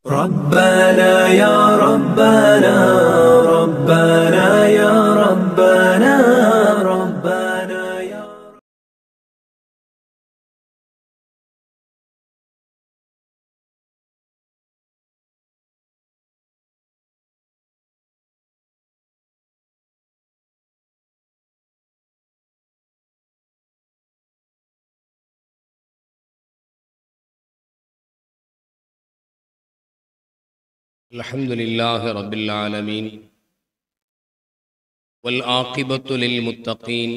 ربنا يا ربنا ربنا يا ربنا ربنا يا الحمد لله رب العالمين والعاقبة للمتقين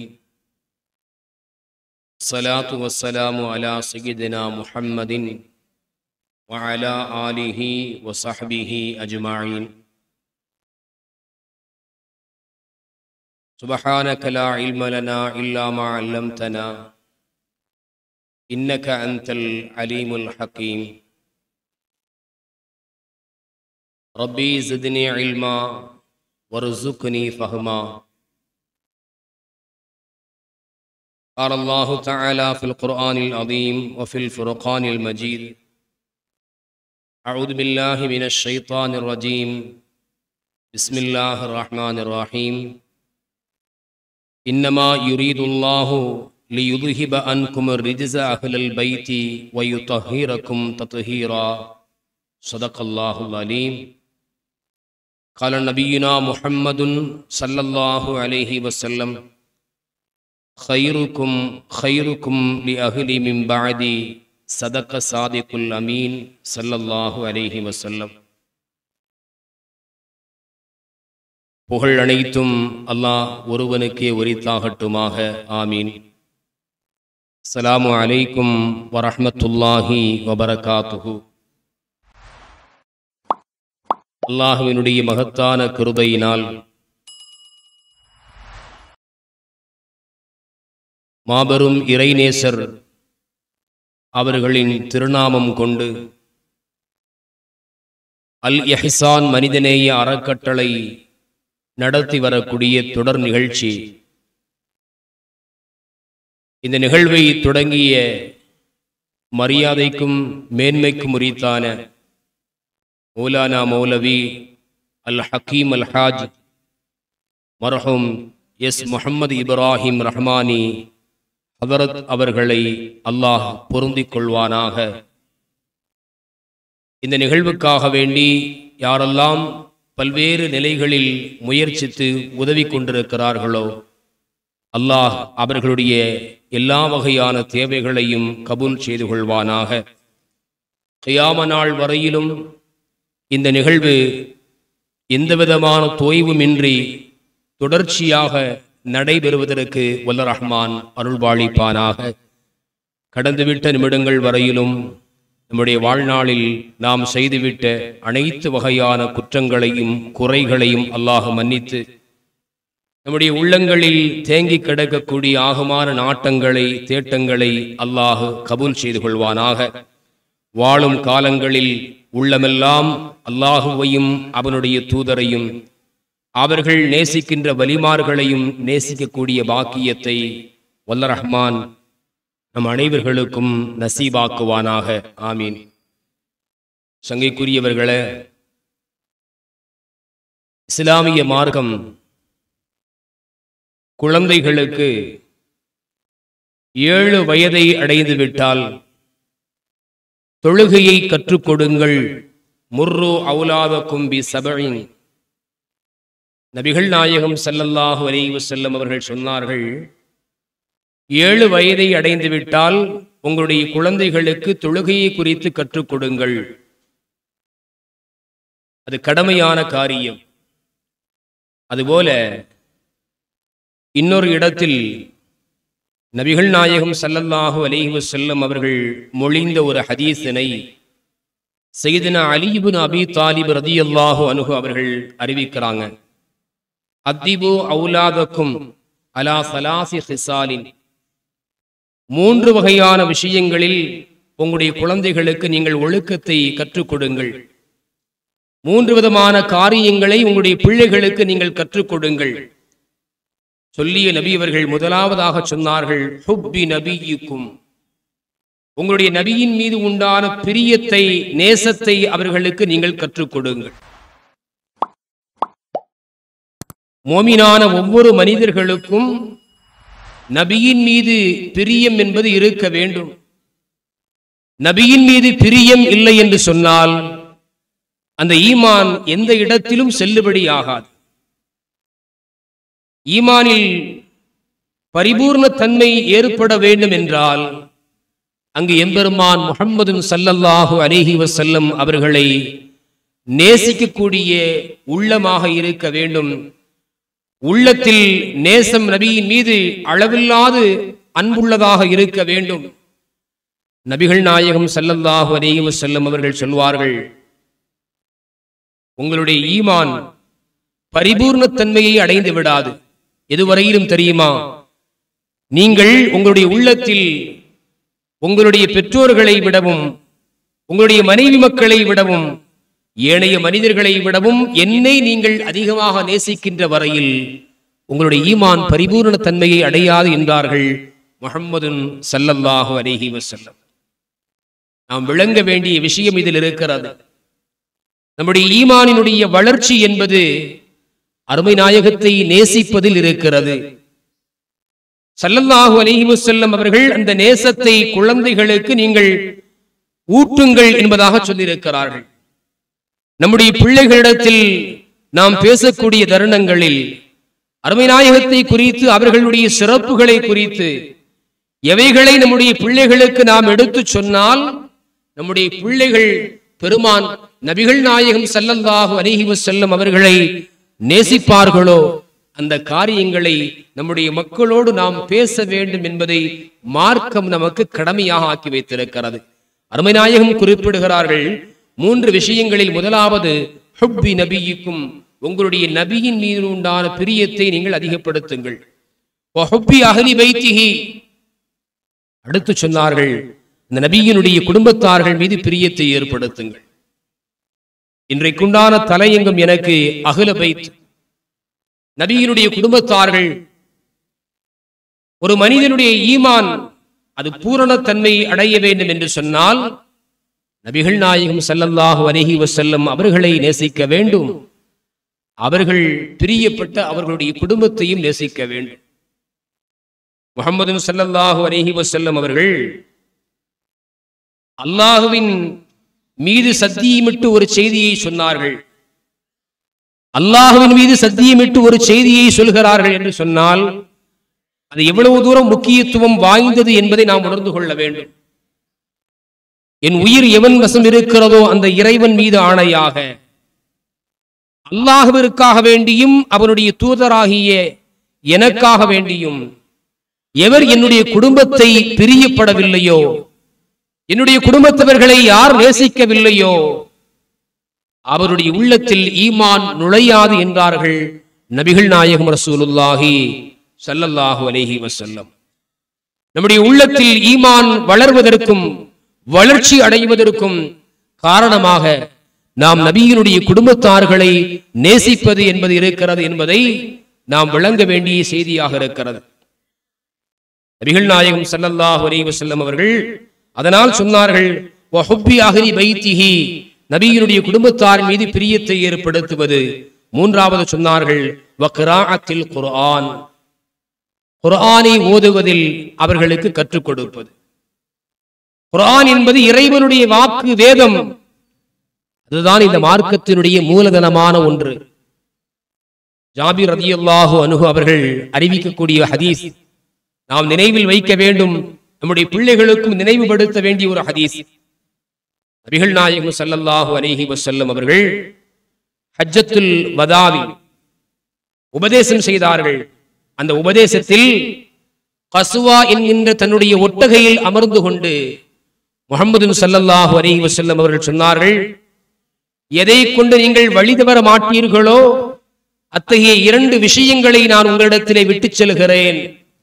الصلاة والسلام على سيدنا محمد وعلى آله وصحبه أجمعين سبحانك لا علم لنا إلا ما علمتنا إنك أنت العليم الحكيم ربي زدني علما وارزقني فهما قال الله تعالى في القرآن العظيم وفي الفرقان المجيد أعوذ بالله من الشيطان الرجيم بسم الله الرحمن الرحيم إنما يريد الله ليذهب عنكم الرجز أهل البيت ويطهركم تطهيرا صدق الله العليم قال نبينا محمد صلى الله عليه وسلم خيركم خيركم لأهلي من بعدي صدق صادق الأمين صلى الله عليه وسلم புகழ் அனைத்தும் அல்லாஹ் ஒருவனுக்கே உரித்தாகட்டுமாக ஆமீன் அஸ்ஸலாமு அலைக்கும் வரஹ்மத்துல்லாஹி வபரகாத்துஹு அல்லாஹுவினுடைய மகத்தான கிருபையினால் மாபெரும் இறைநேசர் அவர்களின் திருநாமம் கொண்டு அல் எஹ்சான் மனிதநேய அறக்கட்டளை நடத்தி வரக்கூடிய தொடர் நிகழ்ச்சி இந்த நிகழ்வை தொடங்கிய மரியாதைக்கும் மேன்மைக்கும் உரித்தான மௌலானா மௌலவி அல் ஹக்கீம் அல் ஹாஜ் மர்ஹூம் எஸ் முஹம்மது இப்ராஹிம் ரஹ்மானி ஹதரத் அவர்களை அல்லாஹ் பொருந்திக் கொள்வானாக இந்த நிகழ்வுக்காக வேண்டி யாரெல்லாம் பல்வேறு நிலைகளில் முயற்சித்து உதவி கொண்டிருக்கிறார்களோ அல்லாஹ் அவர்களுடைய எல்லா வகையான தேவைகளையும் கபூல் செய்து கொள்வானாக கியாம நாள் வரையிலும் இந்த நிகழ்வு எந்தவிதமான தொய்வுமின்றி தொடர்ச்சியாக நடைபெறுவதற்கு வல்ல ரஹ்மான் அருள்வாளிப்பானாக கடந்துவிட்ட நிமிடங்கள் வரையிலும் நம்முடைய வாழ்நாளில் நாம் செய்துவிட்ட அனைத்து வகையான குற்றங்களையும் குறைகளையும் அல்லாஹ் மன்னித்து நம்முடைய உள்ளங்களில் தேங்கி கிடக்கக்கூடிய ஆகமான நாட்டங்களை தேட்டங்களை அல்லாஹ் கபூல் செய்து கொள்வானாக வாழும் காலங்களில் உள்ளமெல்லாம் அல்லாஹுவையும் அவனுடைய தூதரையும் அவர்கள் நேசிக்கின்ற வலிமார்களையும் நேசிக்கக்கூடிய பாக்கியத்தை வல்ல ரஹ்மான் நம் அனைவர்களுக்கும் நசீபாக்குவானாக ஆமீன் சங்கைக்குரியவர்களே இஸ்லாமிய மார்க்கம் குழந்தைகளுக்கு ஏழு வயதை அடைந்து விட்டால் தொழுகையை கற்றுக் கொடுங்கள் முர்ரு அவுலாத கும்பி சபழின் நபிகள் நாயகம் ஸல்லல்லாஹு அலைஹி வஸல்லம் அவர்கள் சொன்னார்கள் ஏழு வயதை அடைந்து விட்டால் உங்களுடைய குழந்தைகளுக்கு தொழுகையை குறித்து கற்றுக் கொடுங்கள் அது கடமையான காரியம் அதுபோல இன்னொரு இடத்தில் நபிகள் நாயகம் ஸல்லல்லாஹு அலைஹி வஸல்லம் அவர்கள் மொழிந்த ஒரு ஹதீஸினை செய்தின அலிபுன் அபி தாலிப் ரதியல்லாஹு அனுகு அவர்கள் அறிவிக்கிறாங்க அத்திபு அவுலாதக்கும் அலா சலாசி ஹிசாலின் மூன்று வகையான விஷயங்களில் உங்களுடைய குழந்தைகளுக்கு நீங்கள் ஒழுக்கத்தை கற்றுக் கொடுங்கள் மூன்று விதமான காரியங்களை உங்களுடைய பிள்ளைகளுக்கு நீங்கள் கற்றுக் கொடுங்கள் சொல்லிய நபி அவர்கள் முதலாவதாக சொன்னார்கள் ஹுப்பி நபியுக்கும் உங்களுடைய நபியின் மீது உண்டான பிரியத்தை நேசத்தை அவர்களுக்கு நீங்கள் கற்றுக் கொடுங்கள் மோமினான ஒவ்வொரு மனிதர்களுக்கும் நபியின் மீது பிரியம் என்பது இருக்க வேண்டும் நபியின் மீது பிரியம் இல்லை என்று சொன்னால் அந்த ஈமான் எந்த இடத்திலும் செல்லுபடியாகாது ஈமானில் பரிபூர்ண தன்மை ஏற்பட வேண்டும் என்றால் அங்கு எம்பெருமான் முகம்மது சல்லல்லாஹு அலைஹி வஸல்லம் அவர்களை நேசிக்கக்கூடிய உள்ளமாக இருக்க வேண்டும் உள்ளத்தில் நேசம் நபியின் மீது அளவில்லாது அன்புள்ளதாக இருக்க வேண்டும் நபிகள் நாயகம் ஸல்லல்லாஹு அலைஹி வஸல்லம் அவர்கள் சொல்வார்கள் உங்களுடைய ஈமான் பரிபூர்ணத்தன்மையை அடைந்து விடாது எதுவரையிலும் தெரியுமா நீங்கள் உங்களுடைய உள்ளத்தில் உங்களுடைய பெற்றோர்களை விடவும் உங்களுடைய மனைவி மக்களை விடவும் ஏனைய மனிதர்களை விடவும் என்னை நீங்கள் அதிகமாக நேசிக்கின்ற வரையில் உங்களுடைய ஈமான் பரிபூரண தன்மையை அடையாது என்றார்கள் முஹம்மதுன் ஸல்லல்லாஹு அலைஹி வஸல்லம் நாம் விளங்க வேண்டிய விஷயம் இதில் இருக்கிறது நம்முடைய ஈமானினுடைய வளர்ச்சி என்பது அருமை நாயகத்தை நேசிப்பதில் இருக்கிறது ஸல்லல்லாஹு அலைஹி வஸல்லம் அவர்கள் அந்த நேசத்தை குழந்தைகளுக்கு நீங்கள் ஊட்டுங்கள் என்பதாக சொல்லியிருக்கிறார்கள் நம்முடைய பிள்ளைகளிடத்தில் நாம் பேசக்கூடிய தருணங்களில் அருமை நாயகத்தை குறித்து அவர்களுடைய சிறப்புகளை குறித்து எவைகளை நம்முடைய பிள்ளைகளுக்கு நாம் எடுத்துச் சொன்னால் நம்முடைய பிள்ளைகள் பெருமான் நபிகள் நாயகம் ஸல்லல்லாஹு அலைஹி வஸல்லம் அவர்களை நேசிப்பார்களோ அந்த காரியங்களை நம்முடைய மக்களோடு நாம் பேச வேண்டும் என்பதை மார்க்கம் நமக்கு கடமையாக ஆக்கி வைத்திருக்கிறது அருமைநாயகம் குறிப்பிடுகிறார்கள் மூன்று விஷயங்களில் முதலாவது ஹுப்பி நபியிக்கும் உங்களுடைய நபியின் மீது உண்டான பிரியத்தை நீங்கள் அதிகப்படுத்துங்கள் வஹுப்பி அஹ்லி பைத்திஹி அடுத்து சொன்னார்கள் இந்த நபியினுடைய குடும்பத்தார்கள் மீது பிரியத்தை ஏற்படுத்துங்கள் இன்றைக்குண்டான தலையங்கம் எனக்கு அகில பைத் நபியினுடைய குடும்பத்தார்கள் ஒரு மனிதனுடைய ஈமான் அது பூரணத்தன்மை அடைய வேண்டும் என்று சொன்னால் நபிகள் நாயகம் ஸல்லல்லாஹு அலைஹி வஸல்லம் அவர்களை நேசிக்க வேண்டும் அவர்கள் பிரியப்பட்ட அவர்களுடைய குடும்பத்தையும் நேசிக்க வேண்டும் முகமது ஸல்லல்லாஹு அலைஹி வஸல்லம் அவர்கள் அல்லாஹுவின் மீது சத்தியமிட்டு ஒரு செய்தியை சொன்னார்கள் அல்லாஹுவின் மீது சத்தியமிட்டு ஒரு செய்தியை சொல்கிறார்கள் என்று சொன்னால் அது எவ்வளவு தூரம் முக்கியத்துவம் வாய்ந்தது என்பதை நாம் உணர்ந்து கொள்ள வேண்டும் என் உயிர் எவன் வசம் இருக்கிறதோ அந்த இறைவன் மீது ஆணையாக அல்லாஹுவிற்காக வேண்டியும் அவனுடைய தூதராகிய எனக்காக வேண்டியும் எவர் என்னுடைய குடும்பத்தை பிரியப்படவில்லையோ என்னுடைய குடும்பத்தவர்களை யார் நேசிக்கவில்லையோ அவருடைய உள்ளத்தில் ஈமான் நுழையாது என்றார்கள் நபிகள் நாயகம் ரசூலுல்லாஹி ஸல்லல்லாஹு அலைஹி வஸல்லம் நம்முடைய உள்ளத்தில் ஈமான் வளர்வதற்கும் வளர்ச்சி அடைவதற்கும் காரணமாக நாம் நபியினுடைய குடும்பத்தார்களை நேசிப்பது என்பது இருக்கிறது என்பதை நாம் விளங்க வேண்டிய செய்தியாக இருக்கிறது நபிகள் நாயகம் ஸல்லல்லாஹு அலைஹி வஸல்லம் அவர்கள் அதனால் சொன்னார்கள் வஹுப்பி அஹ்லி பைத்திஹி நபியினுடைய குடும்பத்தார் மீது பிரியத்தை ஏற்படுத்துவது மூன்றாவது சொன்னார்கள் வக்ராஅத்தில் குர்ஆன் குர்ஆனை ஓதுவதில் அவர்களுக்கு கற்றுக் கொடுப்பது குர்ஆன் என்பது இறைவனுடைய வாக்கு வேதம் அதுதான் இந்த மார்க்கத்தினுடைய மூலதனமான ஒன்று ஜாபிர் ரதியல்லாஹு அனுகு அவர்கள் அறிவிக்கக்கூடிய ஹதீஸ் நாம் நினைவில் வைக்க வேண்டும் நம்முடைய பிள்ளைகளுக்கும் நினைவுபடுத்த வேண்டிய ஒரு ஹதீஸ் நபிகள் நாயகம் ஸல்லல்லாஹு அலைஹி வஸல்லம் அவர்கள் ஹஜ்ஜத்துல் வதாவில் உபதேசம் செய்தார்கள் அந்த உபதேசத்தில் கசுவா என்கின்ற தன்னுடைய ஒட்டகையில் அமர்ந்து கொண்டு முகமது ஸல்லல்லாஹு அலைஹி வஸல்லம் அவர்கள் சொன்னார்கள் எதை கொண்டு நீங்கள் வழி தவற மாட்டீர்களோ அத்தகைய இரண்டு விஷயங்களை நான் உங்களிடத்திலே விட்டுச் செல்கிறேன்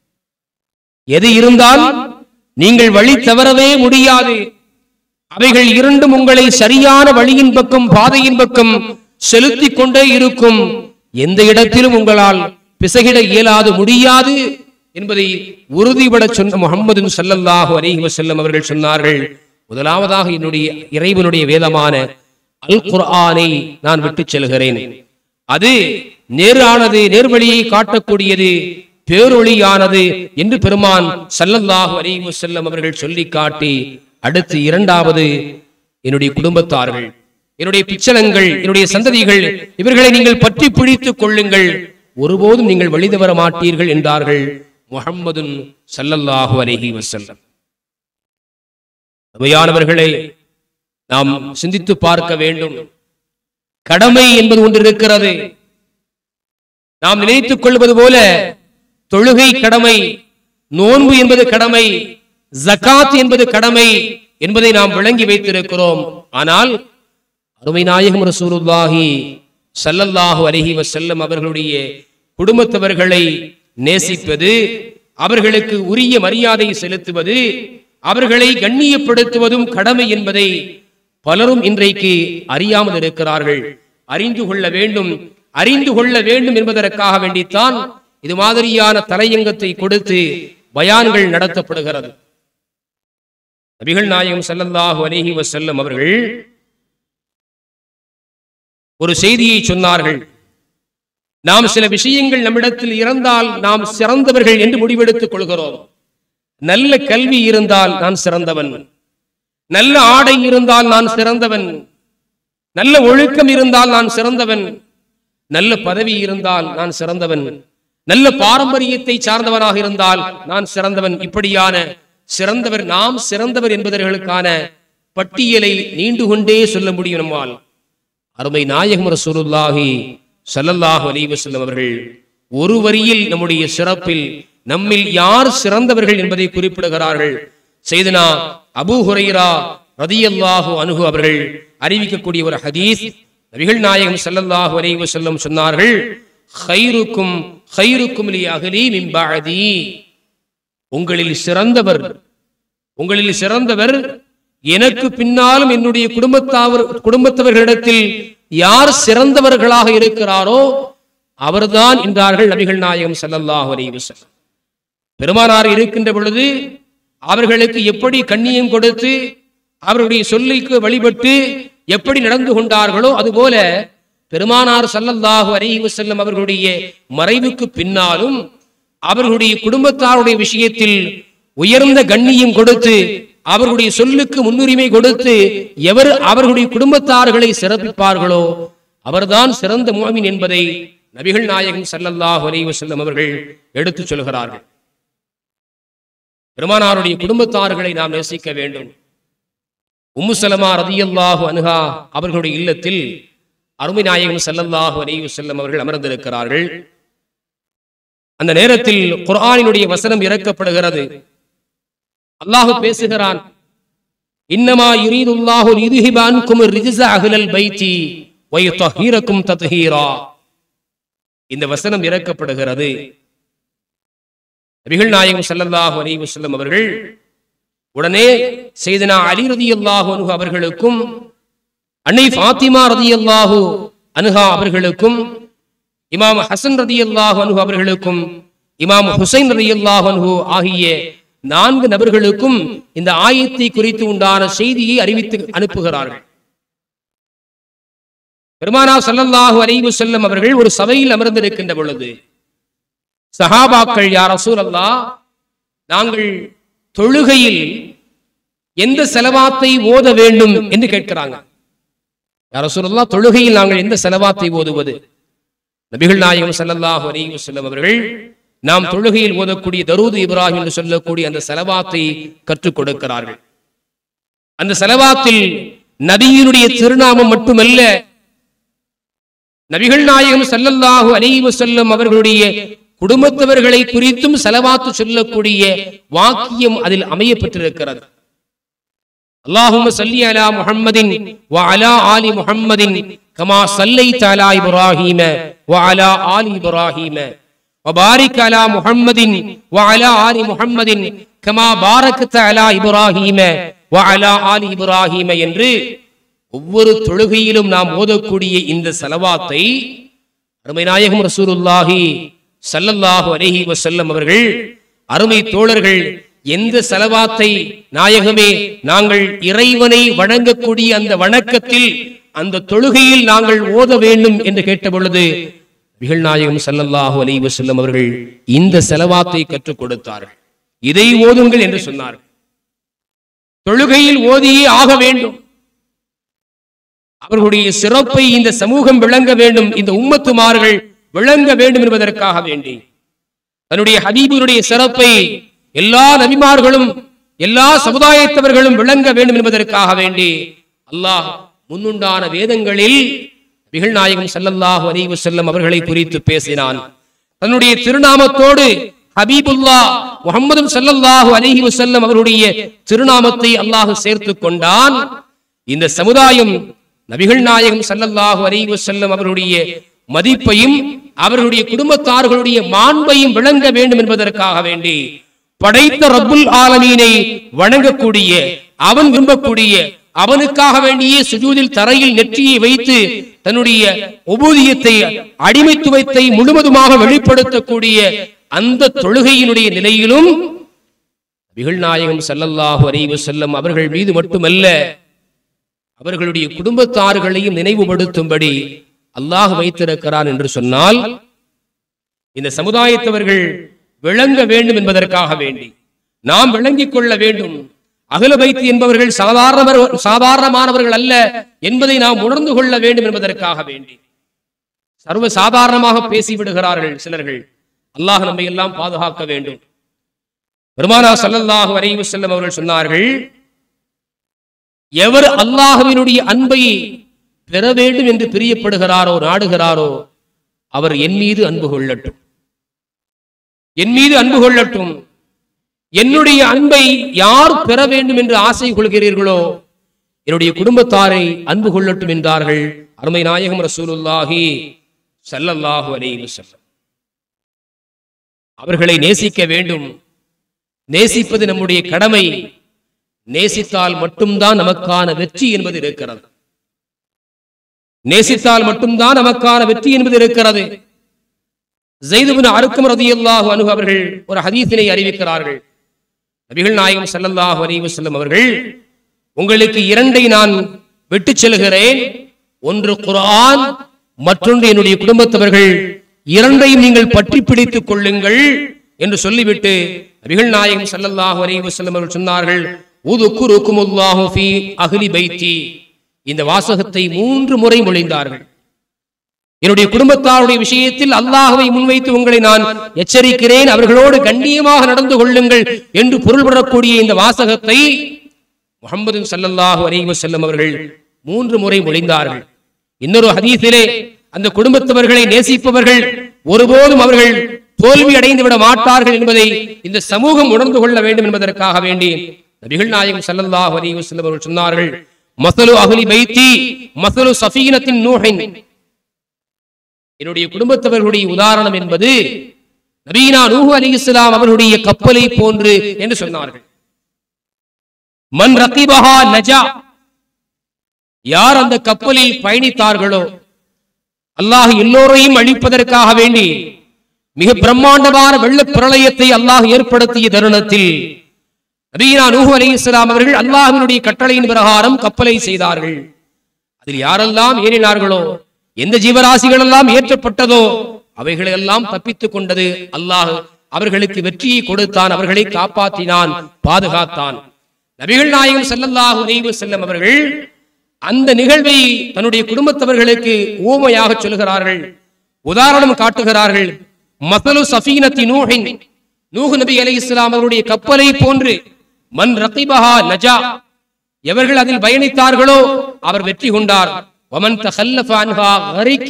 எது இருந்தால் நீங்கள் வழி தவறவே முடியாது அவைகள் இரண்டும் உங்களை சரியான வழியின் பக்கம் பாதையின் பக்கம் செலுத்திக் கொண்டே இருக்கும் எந்த இடத்திலும் உங்களால் பிசகிட இயலாது முடியாது என்பதை உறுதிபட சொன்ன முகமது ஸல்லல்லாஹு அலைஹி வஸல்லம் அவர்கள் சொன்னார்கள் முதலாவதாக என்னுடைய இறைவனுடைய வேதமான அல் குர்ஆனை நான் விட்டுச் செல்கிறேன் அது நேரானது நேர்வழியை காட்டக்கூடியது பேரொளியானது என்று பெருமான் ஸல்லல்லாஹு அலைஹி வஸல்லம் அவர்கள் சொல்லி காட்டி அடுத்து இரண்டாவது என்னுடைய குடும்பத்தார்கள் என்னுடைய பிச்சலங்கள் என்னுடைய சந்ததிகள் இவர்களை நீங்கள் பற்றி பிடித்துக் கொள்ளுங்கள் ஒருபோதும் நீங்கள் வழி தவற மாட்டீர்கள் என்றார்கள் முஹம்மதுன் ஸல்லல்லாஹு அலைஹி வஸல்லம் அவையானவர்களை நாம் சிந்தித்து பார்க்க வேண்டும் கடமை என்பது ஒன்று இருக்கிறது நாம் நினைத்துக் கொள்வது போல தொழுகை கடமை நோன்பு என்பது கடமை ஜகாத் என்பது கடமை என்பதை நாம் விளங்கி வைத்திருக்கிறோம் ஆனால் அருமை நாயகம் ரசூலுல்லாஹி ஸல்லல்லாஹு அலைஹி வஸல்லம் அவர்களுடைய குடும்பத்தவர்களை நேசிப்பது அவர்களுக்கு உரிய மரியாதை செலுத்துவது அவர்களை கண்ணியப்படுத்துவதும் கடமை என்பதை பலரும் இன்றைக்கு அறியாமல் இருக்கிறார்கள் அறிந்து கொள்ள வேண்டும் அறிந்து கொள்ள வேண்டும் என்பதற்காக வேண்டித்தான் இது மாதிரியான தலையங்கத்தை கொடுத்து பயான்கள் நடத்தப்படுகிறது நபிகள் நாயகம் ஸல்லல்லாஹு அலைஹி வஸல்லம் அவர்கள் ஒரு செய்தியை சொன்னார்கள் நாம் சில விஷயங்கள் நம்மிடத்தில் இருந்தால் நாம் சிறந்தவர்கள் என்று முடிவெடுத்துக் கொள்கிறோம் நல்ல கல்வி இருந்தால் நான் சிறந்தவன் நல்ல ஆடை இருந்தால் நான் சிறந்தவன் நல்ல ஒழுக்கம் இருந்தால் நான் சிறந்தவன் நல்ல பதவி இருந்தால் நான் சிறந்தவன் நல்ல பாரம்பரியத்தை சார்ந்தவனாக இருந்தால் நான் சிறந்தவன் இப்படியான சிறந்தவர் நாம் சிறந்தவர் என்பவர்களுக்கான பட்டியலை நீண்டு கொண்டே சொல்ல முடியும் நம்மால் அருமை நாயகம் ரசூலுல்லாஹி ஸல்லல்லாஹு அலைஹி வஸல்லம் அவர்கள் ஒரு வரியில் நம்முடைய சிறப்பில் நம்மில் யார் சிறந்தவர்கள் என்பதை குறிப்பிடுகிறார்கள் செய்தனா அபூ ஹுரைரா ரதியல்லாஹு அன்ஹு அவர்கள் அறிவிக்கக்கூடிய ஒரு ஹதீஸ் நபிகள் நாயகம் ஸல்லல்லாஹு அலைஹி வஸல்லம் சொன்னார்கள் ஹைருக்கும் ஹைருக்கும் லி அஹ்லி மின் பஅதி உங்களில் சிறந்தவர் உங்களில் சிறந்தவர் எனக்கு பின்னாலும் என்னுடைய குடும்பத்தாவர் குடும்பத்தவர்களிடத்தில் யார் சிறந்தவர்களாக இருக்கிறாரோ அவர்தான் என்றார்கள் நபிகள் நாயகம் ஸல்லல்லாஹு அலைஹி வஸல்லம் பெருமானார் இருக்கின்ற பொழுது அவர்களுக்கு எப்படி கண்ணியம் கொடுத்து அவர்களுடைய சொல்லுக்கு வழிபட்டு எப்படி நடந்து கொண்டார்களோ அதுபோல பெருமானார் ஸல்லல்லாஹு அலைஹி வஸல்லம் அவர்களுடைய மறைவுக்கு பின்னாலும் அவர்களுடைய குடும்பத்தாருடைய விஷயத்தில் உயர்ந்த கண்ணியம் கொடுத்து அவர்களுடைய சொல்லுக்கு முன்னுரிமை கொடுத்து எவர் அவர்களுடைய குடும்பத்தார்களை சிறப்பிப்பார்களோ அவர்தான் சிறந்த முஅமின் என்பதை நபிகள் நாயகம் ஸல்லல்லாஹு அலைஹி வஸல்லம் அவர்கள் எடுத்துச் சொல்கிறார்கள் பெருமானாருடைய குடும்பத்தார்களை நாம் நேசிக்க வேண்டும் உம்மு சலமா ரதியல்லாஹு அன்ஹா அவர்களுடைய இல்லத்தில் அருமை நாயகம் ஸல்லல்லாஹு அலைஹி வஸல்லம் அவர்கள் அமர்ந்திருக்கிறார்கள் அந்த நேரத்தில் குர்ஆனினுடைய வசனம் இறக்கப்படுகிறது அல்லாஹ் பேசுகிறான் இன்னமா யுரீதுல்லாஹு லியுذهب عنكم الرجس اهل البيت ويطهركم تطهيرا இந்த வசனம் இறக்கப்படுகிறது நபிகள் நாயகம் ஸல்லல்லாஹு அலைஹி வஸல்லம் அவர்கள் உடனே செய்தனா அலி ரதியல்லாஹு அன்ஹு அவர்களுக்கும் அன்னை ஃபாத்திமா ரதியல்லாஹு அன்ஹா அவர்களுக்கும் இமாம் ஹசன் ரதியல்லாஹு அன்ஹு அவர்களுக்கும் இமாம் ஹுசைன் ரதியல்லாஹு அன்ஹு ஆகிய நான்கு நபர்களுக்கும் இந்த ஆயத்தை குறித்து உண்டான செய்தியை அறிவித்து அனுப்புகிறார்கள் பெருமானா ஸல்லல்லாஹு அலைஹி வஸல்லம் அவர்கள் ஒரு சபையில் அமர்ந்திருக்கின்ற பொழுது சஹாபாக்கள் யார் ரசூலல்லாஹ் நாங்கள் தொழுகையில் எந்த செலவாத்தை ஓத வேண்டும் என்று கேட்கிறாங்க யார் ரசூலல்லாஹ் தொழுகையில் நாங்கள் எந்த செலவாத்தை ஓதுவது நபிகள் நாயகம் ஸல்லல்லாஹு அலைஹி வஸல்லம் அவர்கள் நாம் தொழுகையில் ஓதக்கூடிய தரூது இப்ராஹிம் என்று சொல்லக்கூடிய அந்த செலவாத்தை கற்றுக் கொடுக்கிறார்கள் அந்த செலவாத்தில் நபியினுடைய திருநாமம் மட்டுமல்ல நபிகள் நாயகம் ஸல்லல்லாஹு அலைஹி வஸல்லம் அவர்களுடைய குடும்பத்தவர்களை குறித்தும் செலவாத்து சொல்லக்கூடிய வாக்கியம் அதில் அமையப்பட்டிருக்கிறது اللهم صل على محمد وعلى آل محمد كما صليت على إبراهيم وعلى آل إبراهيم وبارك على محمد وعلى آل محمد كما باركت على إبراهيم وعلى آل إبراهيم என்று ஒவ்வொரு தொழுகையிலும் நாம் ஓதக்கூடிய இந்த செலவாத்தை அருமை நாயகம் ரசூலுல்லாஹி ஸல்லல்லாஹு அலைஹி வஸல்லம் அவர்கள் அருமை தோழர்கள் எந்த செலவாத்தை நாயகமே நாங்கள் இறைவனை வணங்கக்கூடிய அந்த வணக்கத்தில் அந்த தொழுகையில் நாங்கள் ஓத வேண்டும் என்று கேட்ட பொழுது நபிகள் நாயகம் ஸல்லல்லாஹு அலைஹி வஸல்லம் அவர்கள் இந்த செலவாத்தை கற்றுக் கொடுத்தார்கள் இதை ஓதுங்கள் என்று சொன்னார்கள் தொழுகையில் ஓதியே ஆக வேண்டும் அவர்களுடைய சிறப்பை இந்த சமூகம் விளங்க வேண்டும் இந்த உம்மத்துமார்கள் விளங்க வேண்டும் என்பதற்காக வேண்டி தன்னுடைய ஹபீபுடைய சிறப்பை எல்லா நபிமார்களும் எல்லா சமுதாயத்தவர்களும் விளங்க வேண்டும் என்பதற்காக வேண்டி அல்லாஹ் முன்னுண்டான வேதங்களில் நபிகள் நாயகம் ஸல்லல்லாஹு அலைஹி வஸல்லம் அவர்களை குறித்து பேசினான் தன்னுடைய திருநாமத்தோடு ஹபீபுல்லா முகமது ஸல்லல்லாஹு அலைஹி வஸல்லம் அவருடைய திருநாமத்தை அல்லாஹ் சேர்த்துக் கொண்டான் இந்த சமுதாயம் நபிகள் நாயகம் ஸல்லல்லாஹு அலைஹி வஸல்லம் அவருடைய மதிப்பையும் அவர்களுடைய குடும்பத்தார்களுடைய மாண்பையும் விளங்க வேண்டும் என்பதற்காக வேண்டி படைத்த ரப்புல் ஆலமீனை வணங்கக்கூடிய அவன் விரும்பக்கூடிய அவனுக்காக வேண்டிய சுஜூதில் தரையில் நெற்றியை வைத்து தன்னுடைய உபூதியத்தை அடிமைத்துவத்தை முழுவதுமாக வெளிப்படுத்தக்கூடிய அந்த தொழுகையினுடைய நிலையிலும் நபிகள் நாயகம் ஸல்லல்லாஹு அலைஹி வஸல்லம் அவர்கள் மீது மட்டுமல்ல அவர்களுடைய குடும்பத்தார்களையும் நினைவுபடுத்தும்படி அல்லாஹ் வைத்திருக்கிறான் என்று சொன்னால் இந்த சமுதாயத்தவர்கள் விளங்க வேண்டும் என்பதற்காக வேண்டி நாம் விளங்கிக் கொள்ள வேண்டும் அகல வைத்து என்பவர்கள் சாதாரண சாதாரணமானவர்கள் அல்ல என்பதை நாம் உணர்ந்து கொள்ள வேண்டும் என்பதற்காக வேண்டி சர்வ சாதாரணமாக பேசிவிடுகிறார்கள் சிலர்கள் அல்லாஹ் நம்மை எல்லாம் பாதுகாக்க வேண்டும் பெருமானா ஸல்லல்லாஹு அலைஹி வஸல்லம் அவர்கள் சொன்னார்கள் எவர் அல்லாஹ்வினுடைய அன்பை பெற வேண்டும் என்று பிரியப்படுகிறாரோ நாடுகிறாரோ அவர் என் மீது அன்பு கொள்ளட்டும் என் மீது அன்பு கொள்ளட்டும் என்னுடைய அன்பை யார் பெற வேண்டும் என்று ஆசை கொள்கிறீர்களோ என்னுடைய குடும்பத்தாரை அன்பு கொள்ளட்டும் என்றார்கள் அருமை நாயகம் ரசூலுல்லாஹி ஸல்லல்லாஹு அலைஹி வஸல்லம் அவர்களை நேசிக்க வேண்டும் நேசிப்பது நம்முடைய கடமை நேசித்தால் மட்டும்தான் நமக்கான வெற்றி என்பது இருக்கிறது நேசித்தால் மட்டும்தான் நமக்கான வெற்றி என்பது இருக்கிறது ஜெய்துபின் அருக்கம் ரதியல்லாஹு அனு அவர்கள் ஒரு ஹதீஸினை அறிவிக்கிறார்கள் நபிகள் நாயகம் ஸல்லல்லாஹு அலைஹி வஸல்லம் அவர்கள் உங்களுக்கு இரண்டை நான் விட்டுச் செல்கிறேன் ஒன்று குர்ஆன் மற்றொன்று என்னுடைய குடும்பத்தவர்கள் இரண்டையும் நீங்கள் பற்றி பிடித்துக் கொள்ளுங்கள் என்று சொல்லிவிட்டு நபிகள் நாயகம் ஸல்லல்லாஹு அலைஹி வஸல்லம் அவர்கள் சொன்னார்கள் உதுக்குருக்குமுல்லாஹு ஃபீ அஹ்லி பைத்தி இந்த வாசகத்தை மூன்று முறை மொழிந்தார்கள் என்னுடைய குடும்பத்தாருடைய விஷயத்தில் அல்லாஹ்வை முன்வைத்து உங்களை நான் எச்சரிக்கிறேன் அவர்களோடு கண்ணியமாக நடந்து கொள்ளுங்கள் என்று பொருள்படக்கூடிய இந்த வாசகத்தை முகமது ஸல்லல்லாஹு அலைஹி வஸல்லம் அவர்கள் மூன்று முறை மொழிந்தார்கள் இன்னொரு ஹதீஸிலே அந்த குடும்பத்தவர்களை நேசிப்பவர்கள் ஒருபோதும் அவர்கள் தோல்வி அடைந்து விட மாட்டார்கள் என்பதை இந்த சமூகம் உணர்ந்து கொள்ள வேண்டும் என்பதற்காக வேண்டி நபிகள் நாயகம் ஸல்லல்லாஹு அலைஹி வஸல்லம் அவர்கள் சொன்னார்கள் மசலு அஹ்லி பைத்தி மசலு சஃபீனத்தின் நூஹின் என்னுடைய குடும்பத்தவர்களுடைய உதாரணம் என்பது நபீனா நூஹு அலைஹிஸ்ஸலாம் அவர்களுடைய கப்பலை போன்று என்று சொன்னார்கள் மன் ரகிபஹா நஜா யார் அந்த கப்பலில் பயணித்தார்களோ அல்லாஹ் எல்லோரையும் அழிப்பதற்காக வேண்டி மிக பிரம்மாண்டமான வெள்ளப் பிரளயத்தை அல்லாஹ் ஏற்படுத்திய தருணத்தில் நபீனா நூஹு அலைஹிஸ்ஸலாம் அவர்கள் அல்லாஹ்வினுடைய கட்டளையின் பிரகாரம் கப்பலை செய்தார்கள் அதில் யாரெல்லாம் ஏறினார்களோ எந்த ஜீவராசிகள் எல்லாம் ஏற்றப்பட்டதோ அவைகளை எல்லாம் தப்பித்துக் கொண்டது அல்லாஹ் அவர்களுக்கு வெற்றியை கொடுத்தான் அவர்களை காப்பாற்றினான் பாதுகாத்தான் நபிகள் நாயகம் ஸல்லல்லாஹு அலைஹி வஸல்லம் அவர்கள் அந்த நிகழ்வை தன்னுடைய குடும்பத்தவர்களுக்கு ஊமையாக சொல்கிறார்கள் உதாரணம் காட்டுகிறார்கள் மசலு சஃபீனத்தி நூஹின் நூஹ் நபி அலைஹிஸ்ஸலாம் அவருடைய கப்பலை போன்று மன் ரகிபஹா நஜா எவர்கள் அதில் பயணித்தார்களோ அவர் வெற்றி கொண்டார் வமன் தகல்லஃப அன்ஹா கரிக்க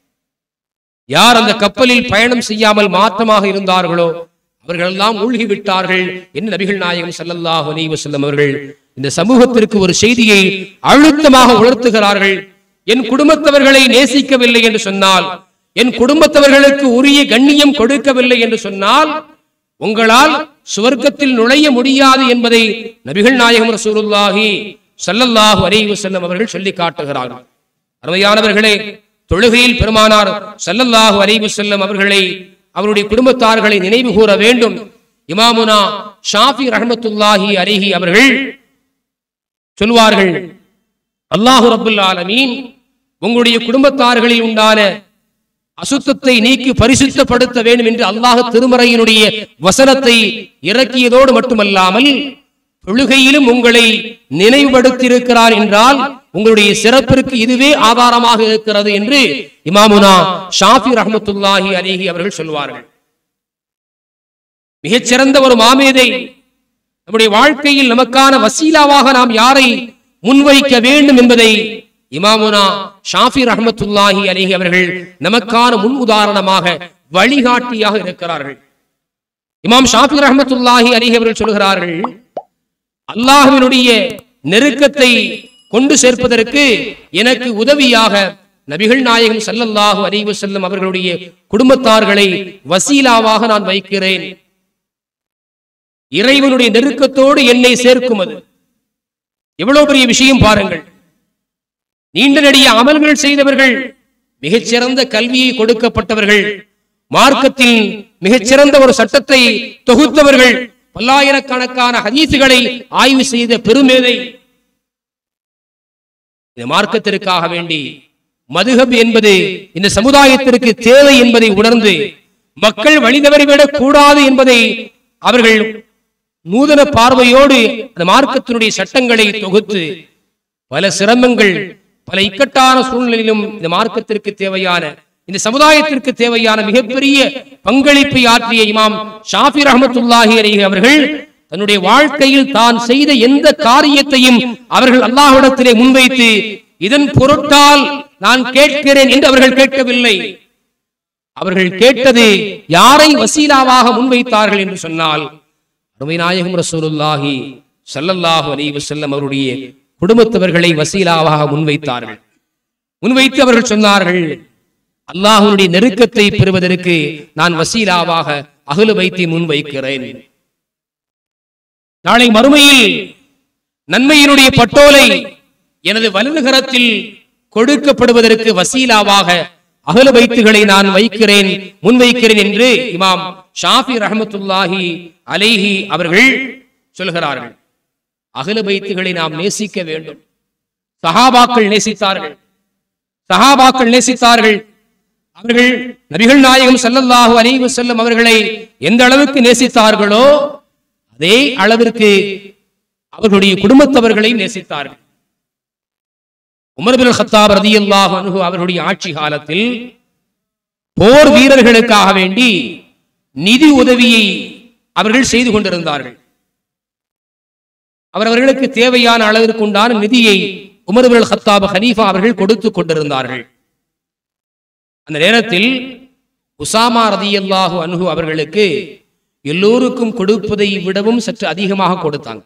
யார் அந்த கப்பலில் பயணம் செய்யாமல் மாற்றமாக இருந்தார்களோ அவர்கள் எல்லாம் மூழ்கி விட்டார்கள் என்று நபிகள் நாயகம் ஸல்லல்லாஹு அலைஹி வஸல்லம் அவர்கள் இந்த சமூகத்திற்கு ஒரு செய்தியை அழுத்தமாக உணர்த்துகிறார்கள் என் குடும்பத்தவர்களை நேசிக்கவில்லை என்று சொன்னால் என் குடும்பத்தவர்களுக்கு உரிய கண்ணியம் கொடுக்கவில்லை என்று சொன்னால் உங்களால் சுவர்க்கத்தில் நுழைய முடியாது என்பதை நபிகள் நாயகம் ரசூலுல்லாஹி ஸல்லல்லாஹு அலைஹி வஸல்லம் அவர்கள் சொல்லி காட்டுகிறார்கள் அருமையானவர்களே தொழுகையில் பெருமானார் ஸல்லல்லாஹு அலைஹி வஸல்லம் அவர்களை அவருடைய குடும்பத்தார்களை நினைவு கூற வேண்டும் இமாமுனா ஷாஃபி ரஹமத்துல்லாஹி அலைஹி அவர்கள் சொல்வார்கள் அல்லாஹு ரபுல் ஆலமீன் உங்களுடைய குடும்பத்தார்களில் உண்டான அசுத்தத்தை நீக்கி பரிசுத்தப்படுத்த வேண்டும் என்று அல்லாஹ் திருமறையினுடைய வசனத்தை இறக்கியதோடு மட்டுமல்லாமல் தொழுகையிலும் உங்களை நினைவுபடுத்தியிருக்கிறார் என்றால் உங்களுடைய சிறப்பிற்கு இதுவே ஆதாரமாக இருக்கிறது என்று இமாமுனா ஷாஃபி ரஹமத்துல்லாஹி அலிஹி அவர்கள் சொல்வார்கள் மிகச்சிறந்த ஒரு மாமேதை நம்முடைய வாழ்க்கையில் நமக்கான வசீலாவாக நாம் யாரை முன்வைக்க வேண்டும் என்பதை இமாமுனா ஷாஃபி ரஹமத்துல்லாஹி அலிஹி அவர்கள் நமக்கான முன் உதாரணமாக வழிகாட்டியாக இருக்கிறார்கள் இமாம் ஷாஃபி ரஹமத்துல்லாஹி அலிஹி அவர்கள் சொல்கிறார்கள் அல்லாஹ்வினுடைய நெருக்கத்தை கொண்டு சேர்ப்பதற்கு எனக்கு உதவியாக நபிகள் நாயகம் ஸல்லல்லாஹு அலைஹி வஸல்லம் அவர்களுடைய குடும்பத்தார்களை வசீலாவாக நான் வைக்கிறேன் இறைவனுடைய நெருக்கத்தோடு என்னை சேர்க்கும் அது எவ்வளவு பெரிய விஷயம் பாருங்கள் நீண்ட நெடிய அமல்கள் செய்தவர்கள் மிகச்சிறந்த கல்வியை கொடுக்கப்பட்டவர்கள் மார்க்கத்தில் மிகச்சிறந்த ஒரு சட்டத்தை தொகுத்தவர்கள் பல்லாயிரக்கணக்கான ஹதீசுகளை ஆய்வு செய்த பெருமேதை இந்த மார்க்கத்திற்காக வேண்டி மதுஹப் என்பது இந்த சமுதாயத்திற்கு தேவை என்பதை உணர்ந்து மக்கள் வழிதவறிவிடக் கூடாது என்பதை அவர்கள் நூதன பார்வையோடு அந்த மார்க்கத்தினுடைய சட்டங்களை தொகுத்து பல சிரமங்கள் பல இக்கட்டான சூழ்நிலையிலும் இந்த மார்க்கத்திற்கு தேவையான இந்த சமுதாயத்திற்கு தேவையான மிகப்பெரிய பங்களிப்பை ஆற்றிய இமாம் ஷாஃபி ரஹமத்துல்லாஹி அலைஹி அவர்கள் தன்னுடைய வாழ்க்கையில் தான் செய்த எந்த காரியத்தையும் அவர்கள் அல்லாஹ்விடத்திலே முன்வைத்து இதன் பொருட்டால் நான் கேட்கிறேன் என்று அவர்கள் கேட்கவில்லை அவர்கள் கேட்டது யாரை வசீலாவாக முன்வைத்தார்கள் என்று சொன்னால் அருமை நாயகம் ரசூலுல்லாஹி ஸல்லல்லாஹு அலைஹி வஸல்லம் அவருடைய குடும்பத்தவர்களை வசீலாவாக முன்வைத்தார்கள் முன்வைத்து அவர்கள் சொன்னார்கள் அல்லாஹ்வுடைய நெருக்கத்தை பெறுவதற்கு நான் வசீலாவாக அகலு வைத்தி முன்வைக்கிறேன் நாளை மறுமையில் நன்மையினுடைய பட்டோலை எனது வலதுகரத்தில் கொடுக்கப்படுவதற்கு வசீலாவாக அகல பைத்துகளை நான் வைக்கிறேன் முன்வைக்கிறேன் என்று இமாம் ஷாஃபி ரஹமத்துல்லாஹி அலைஹி அவர்கள் சொல்கிறார்கள் அகல பைத்துகளை நாம் நேசிக்க வேண்டும் சஹாபாக்கள் நேசித்தார்கள் சஹாபாக்கள் நேசித்தார்கள் அவர்கள் நபிகள் நாயகம் ஸல்லல்லாஹு அலைஹி வஸல்லம் அவர்களை எந்த அளவுக்கு நேசித்தார்களோ அதே அளவிற்கு அவர்களுடைய குடும்பத்தவர்களை நேசித்தார்கள் உமர் பின் ஹத்தாப் ரதியல்லாஹு அன்ஹு அவர்களுடைய ஆட்சி காலத்தில் போர் வீரர்களுக்காக வேண்டி நிதி உதவியை அவர்கள் செய்து கொண்டிருந்தார்கள் அவர் அவர்களுக்கு தேவையான அளவிற்கு உண்டான நிதியை உமர் பின் ஹத்தாப் ஹனீஃபா அவர்கள் கொடுத்து கொண்டிருந்தார்கள் அந்த நேரத்தில் உசாமா ரதியல்லாஹு அன்ஹு அவர்களுக்கு எல்லோருக்கும் கொடுப்பதை விடவும் சற்று அதிகமாக கொடுத்தாங்க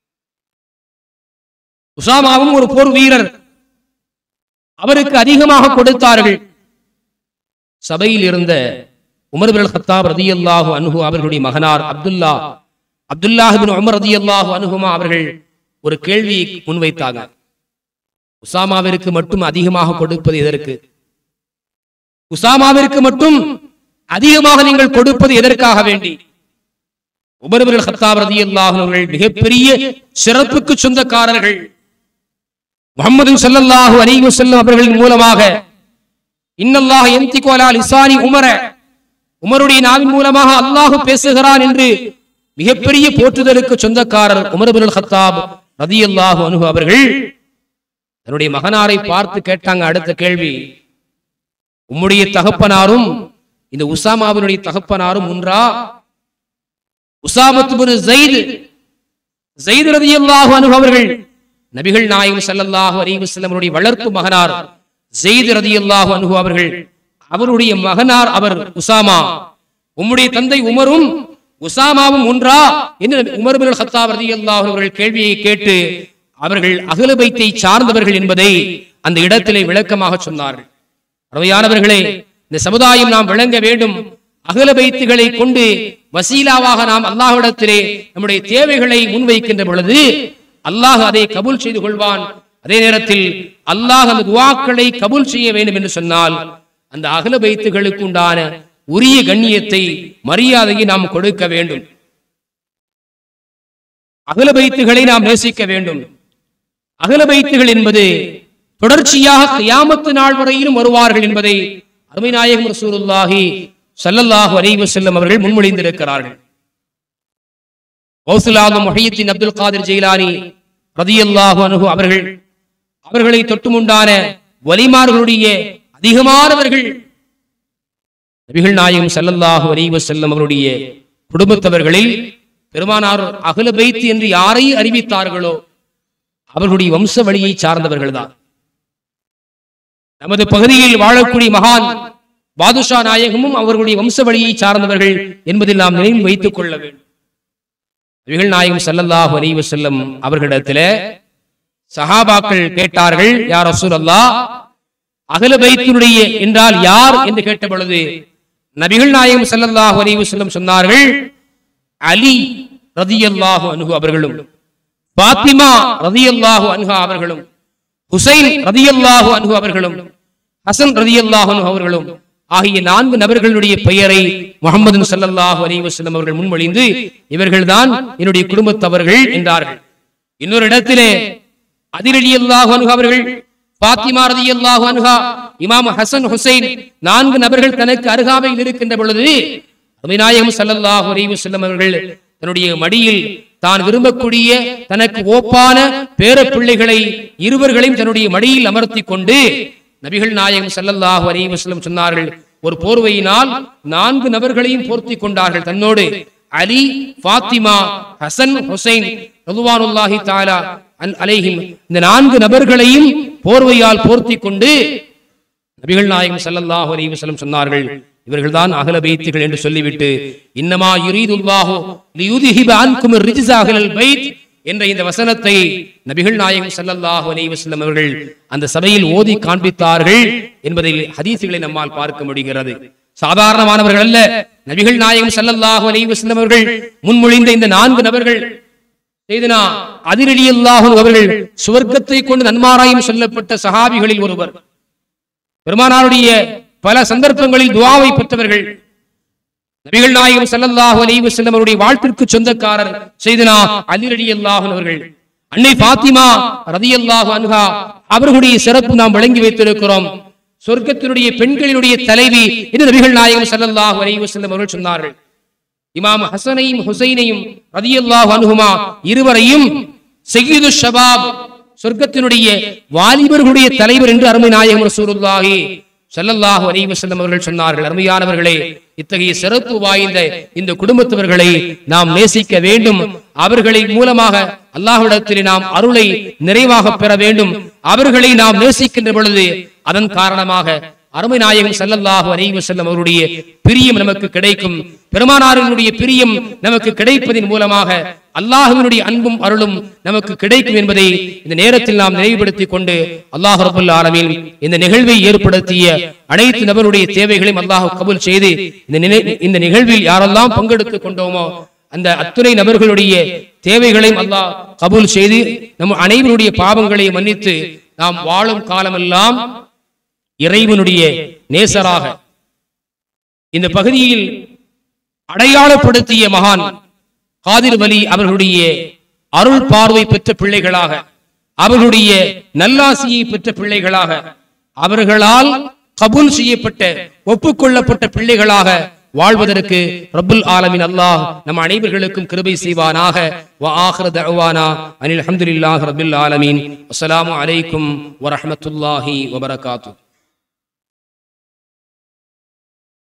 உசாமாவும் ஒரு போர் வீரர் அவருக்கு அதிகமாக கொடுத்தார்கள் சபையில் இருந்த உமர் பின் ஹத்தாப் ரதியல்லாஹு அன்ஹு அவர்களுடைய மகனார் அப்துல்லா அப்துல்லாஹ் பின் உமர் ரதியல்லாஹு அன்ஹுமா அவர்கள் ஒரு கேள்வியை முன்வைத்தாங்க உசாமாவிற்கு மட்டும் அதிகமாக கொடுப்பது எதற்கு உசாமாவிற்கு மட்டும் அதிகமாக நீங்கள் கொடுப்பது எதற்காக வேண்டி உமர் பின் ஹத்தாப் ரதியல்லாஹு அவர்கள் மிகப்பெரிய சிறப்புக்கு சொந்தக்காரர்கள் முகமது ஸல்லல்லாஹு அலைஹி வஸல்லம் அவர்களின் மூலமாக இன்னல்லாஹ் யந்திகு அலா லிசானி உமர உமருடைய நாவின் மூலமாக அல்லாஹ் பேசுகிறான் என்று மிகப்பெரிய போற்றுதலுக்கு சொந்தக்காரர் உமர் பின் ஹத்தாப் ரதியல்லாஹு அன்ஹு அவர்கள் தன்னுடைய மகனாரை பார்த்து கேட்டாங்க அடுத்த கேள்வி உம்முடைய தகப்பனாரும் இந்த உசாமாவினுடைய தகப்பனாரும் ஒன்றா உசாமத்து பின் ஜெயித் ஜெயித் ரதியல்லாஹு அன்ஹு அவர்கள் நபிகள் நாயகம் ஸல்லல்லாஹு அலைஹி வஸல்லம் அவருடைய வளர்ப்பு மகனார் ஜெயித் ரதியல்லாஹு அன்ஹு அவர்கள் அவருடைய மகனார் அவர் உசாமா உம்முடைய தந்தை உமரும் உசாமாவும் ஒன்றா என்று உமர் பின் ஹத்தாப் ரதியல்லாஹு அவர்கள் கேள்வியை கேட்டு அவர்கள் அகல பைத்தை சார்ந்தவர்கள் என்பதை அந்த இடத்திலே விளக்கமாக சொன்னார்கள் அருமையானவர்களே இந்த சமுதாயம் நாம் விளங்க வேண்டும் அகல பைத்துகளை கொண்டு வசீலாவாக நாம் அல்லாஹ்விடத்திலே நம்முடைய தேவைகளை முன்வைக்கின்ற பொழுது அல்லாஹ் அதை கபூல் செய்து கொள்வான் அதே நேரத்தில் அல்லாஹ் அந்த துவாக்களை கபூல் செய்ய வேண்டும் என்று சொன்னால் அந்த அகல பைத்துகளுக்கு உண்டான உரிய கண்ணியத்தை மரியாதையை நாம் கொடுக்க வேண்டும் அகல பைத்துகளை நாம் நேசிக்க வேண்டும் அகல பைத்துகள் என்பது தொடர்ச்சியாக கியாமத்து நாள் வரையிலும் வருவார்கள் என்பதை அருமை நாயகம் ரசூலுல்லாஹி ஸல்லல்லாஹு அலைஹி வஸல்லம் அவர்கள் முன்மொழிந்திருக்கிறார்கள் கௌசுலாலும் முஹையத்தின் அப்துல் காதிர் ஜெயிலானி ரதியல்லாஹு அன்ஹு அவர்கள் அவர்களை தொட்டுமுண்டான வலிமார்களுடைய அதிகமானவர்கள் நபிகள் நாயகம் ஸல்லல்லாஹு அலைஹி வஸல்லம் அவருடைய குடும்பத்தவர்களில் பெருமானார் அகல பைத் என்று யாரை அறிவித்தார்களோ அவர்களுடைய வம்ச வழியை சார்ந்தவர்கள் தான் நமது பகுதியில் வாழக்கூடிய மகான் பாதுஷா நாயகமும் அவர்களுடைய வம்ச வழியை சார்ந்தவர்கள் என்பதில் நாம் நினைவில் வைத்துக் கொள்ள வேண்டும் நபிகள் நாயகம் ஸல்லல்லாஹு அலைஹி வஸல்லம் அவர்களிடத்திலே சஹாபாக்கள் கேட்டார்கள் யார் ரசூல் அல்லாஹ் அகல பைத்தினுடைய என்றால் யார் என்று கேட்ட பொழுது நபிகள் நாயகம் ஸல்லல்லாஹு அலைஹி வஸல்லம் சொன்னார்கள் அலி ரதியல்லாஹு அன்ஹு அவர்களும் பாத்திமா ரதியல்லாஹு அன்ஹா அவர்களும் ஹுசைன் ரதியல்லாஹு அன்ஹு அவர்களும் ஹசன் ரதியல்லாஹு அன்ஹு அவர்களும் ஆகிய நான்கு நபர்களுடைய பெயரை முகமது ஸல்லல்லாஹு அலைஹி வஸல்லம் அவர்கள் முன்மொழிந்து இவர்கள்தான் என்னுடைய குடும்பத்தவர்கள் என்றார்கள் இன்னொரு இடத்திலே அதிர் ரலியல்லாஹு அன்ஹு அவர்கள் பாத்திமா ரலியல்லாஹு அன்ஹா இமாம் ஹசன் ஹுசைன் நான்கு நபர்கள் தனக்கு அருகாமையில் இருக்கின்ற பொழுது அபிநாயகம் ஸல்லல்லாஹு அலைஹி வஸல்லம் அவர்கள் தன்னுடைய மடியில் தான் விரும்பக்கூடிய தனக்கு ஓப்பான பேர பிள்ளைகளை இருவர்களையும் தன்னுடைய மடியில் அமர்த்தி கொண்டு நபிகள் நாயகம் ஸல்லல்லாஹு அலைஹி வஸல்லம் சொன்னார்கள் ஒரு போர்வையினால் நான்கு நபர்களையும் போர்த்தி கொண்டார்கள் தன்னோடு அலி ஃபாத்திமா ஹசன் ஹுசைன் ரதுவானுல்லாஹி தஆலா அன் அலைஹிம் இந்த நான்கு நபர்களையும் போர்வையால் போர்த்தி கொண்டு நபிகள் நாயகம் ஸல்லல்லாஹு அலைஹி வஸல்லம் சொன்னார்கள் இவர்கள்தான் அகல பைத்துகள் என்று சொல்லிவிட்டு இன்னமா யுரீதுல்லாஹு லியுதிஹிப அன்கும் ரிஜ்ஸ அஹ்லல் பைத் என்ற இந்த வசனத்தை நபிகள் நாயகம் ஸல்லல்லாஹு அலைஹி வஸல்லம் அவர்கள் அந்த சபையில் ஓதி காண்பித்தார்கள் என்பதை ஹதீசுகளை நம்மால் பார்க்க முடிகிறது சாதாரணமானவர்கள் அல்ல நபிகள் நாயகம் ஸல்லல்லாஹு அலைஹி வஸல்லம் அவர்கள் முன்மொழிந்த இந்த நான்கு நபர்கள் செய்தனா அதிரடி அவர்கள் சுவர்க்கத்தை கொண்டு நன்மாராயம் சொல்லப்பட்ட சஹாபிகளில் ஒருவர் பெருமானாருடைய பல சந்தர்ப்பங்களில் துவாவை பெற்றவர்கள் நபிகள் நாயகம் ஸல்லல்லாஹு அலைஹி வஸல்லம் அவருடைய வாழ்த்திற்கு சொந்தக்காரர் செய்தனா அலி ரலியல்லாஹு அவர்கள் அன்னை பாத்திமா ரதியல்லாஹு அன்ஹா அவர்களுடைய சிறப்பு நாம் வழங்கி வைத்திருக்கிறோம் சொர்க்கத்தினுடைய பெண்களினுடைய தலைவி என்று நபிகள் நாயகம் ஸல்லல்லாஹு அலைஹி வஸல்லம் அவர்கள் சொன்னார்கள் இமாம் ஹசனையும் ஹுசைனையும் ரதியல்லாஹு அன்ஹுமா இருவரையும் சையீது ஷபாப் சொர்க்கத்தினுடைய வாலிபர்களுடைய தலைவர் என்று அருமை நாயகம் ரசூலுல்லாஹி ஸல்லல்லாஹு அலைஹி வஸல்லம் அவர்கள் சொன்னார்கள் அருமையானவர்களே இத்தகைய சிறப்பு வாய்ந்த இந்த குடும்பத்தவர்களை நாம் நேசிக்க வேண்டும் அவர்களை மூலமாக அல்லாஹ்விடத்தில் நாம் அருளை நிறைவாக பெற வேண்டும் அவர்களை நாம் நேசிக்கின்ற பொழுது அதன் காரணமாக அருமை நாயகம் ஸல்லல்லாஹு அலைஹி வஸல்லம் அவருடைய பிரியம் நமக்கு கிடைக்கும் பெருமானாரினுடைய பிரியம் நமக்கு கிடைப்பதின் மூலமாக அல்லாஹ்வினுடைய அன்பும் அருளும் நமக்கு கிடைக்கும் என்பதை இந்த நேரத்தில் நாம் நினைவுபடுத்திக் கொண்டு அல்லாஹ் ரபுல் ஆலமீன் இந்த நிகழ்வை ஏற்படுத்திய அனைத்து நபருடைய தேவைகளையும் அல்லாஹ் கபூல் செய்து இந்த நினை- இந்த நிகழ்வில் யாரெல்லாம் பங்கெடுத்துக் கொண்டோமோ அந்த அத்துணை நபர்களுடைய தேவைகளையும் அல்லாஹ் கபூல் செய்து நம் அனைவருடைய பாவங்களை மன்னித்து நாம் வாழும் காலமெல்லாம் இறைவனுடைய நேசராக இந்த பகுதியில் அடையாளப்படுத்திய மகான் காதிர் வலி அவர்களுடைய அருள் பார்வை பெற்ற பிள்ளைகளாக அவர்களுடைய நல்லாசியை பெற்ற பிள்ளைகளாக அவர்களால் கபூல் செய்யப்பட்ட ஒப்புக்கொள்ளப்பட்ட பிள்ளைகளாக வாழ்வதற்கு ரப்புல் ஆலமின் அல்லாஹ் நம் அனைவர்களுக்கும் கிருபை செய்வானாக வ ஆகிர தஅவானா அனில் அல்ஹம்துலில்லாஹி ரப்பில் ஆலமீன் அஸ்ஸலாமு அலைக்கும் வ ரஹ்மத்துல்லாஹி வ பரகாத்துஹு